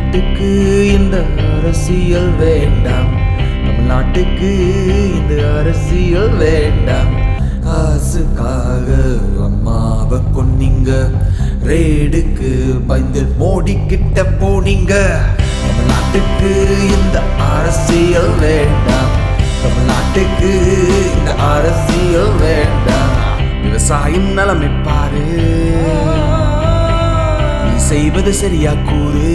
தமிழ்நாட்டுக்கு இந்த அரசியல் வேண்டாம் தமிழ்நாட்டுக்கு இந்த அரசியல் வேண்டாம் காசுக்காக அம்மாவை கொன்னீங்க ரேடுக்கு பயந்து மோடி கிட்ட போனீங்க தமிழ்நாட்டுக்கு இந்த அரசியல் வேண்டாம் தமிழ்நாட்டுக்கு இந்த அரசியல் வேண்டாம் விவசாயம் நலமை பாரு நீ செய்வது சரியா கூறு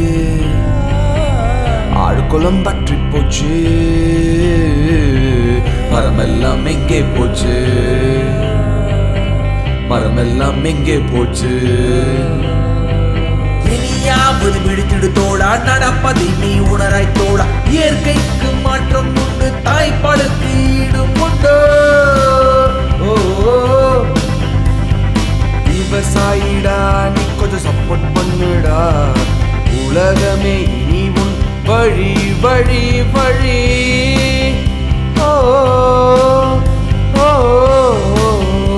ஆழ்குளம் பற்றி போச்சு மரமெல்லாம் எங்கே போச்சு மரமெல்லாம் எங்கே போச்சு இனியாவது விடுத்திடு தோழா நடப்பதை நீ உணராய் தோழா இயற்கைக்கு மாற்றம் உண்டு தாய்ப்பாலுக்கு ஈடும் உண்டு ஓ, ஓ. விவசாயிடா நீ கொஞ்சம் சப்போர்ட் பண்ணுடா உலகமே இனி உன் வழி வழி வழி ஓ ஓ, ஓ,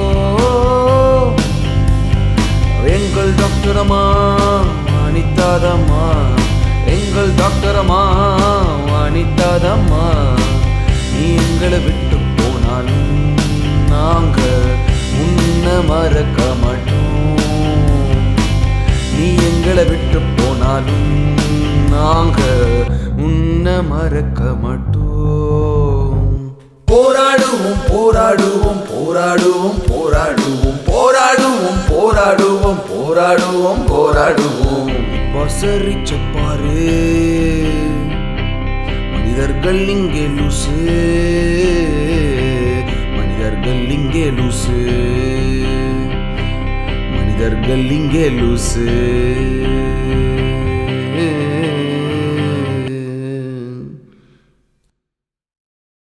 எங்கள் டாக்டரம்மா அனிதாதம்மா எங்கள் டாக்டரம்மா அனிதாதம்மா நீ எங்களை விட்டு போனாலும் நாங்க உன்னை மறக்க மாட்டோம் நீ எங்களை விட்டு போனாலும் நாங்க உன்னை மறக்க மாட்டோம் போராடுவோம் போராடுவோம் போராடுவோம் போராடுவோம் போராடுவோம் போராடுவோம் போராடுவோம் போராடுவோம் பசரிச்ச பாரு மனிதர்கள் இங்கே லூசு மனிதர்கள் இங்கே லூசு மனிதர்கள் இங்கே லூசு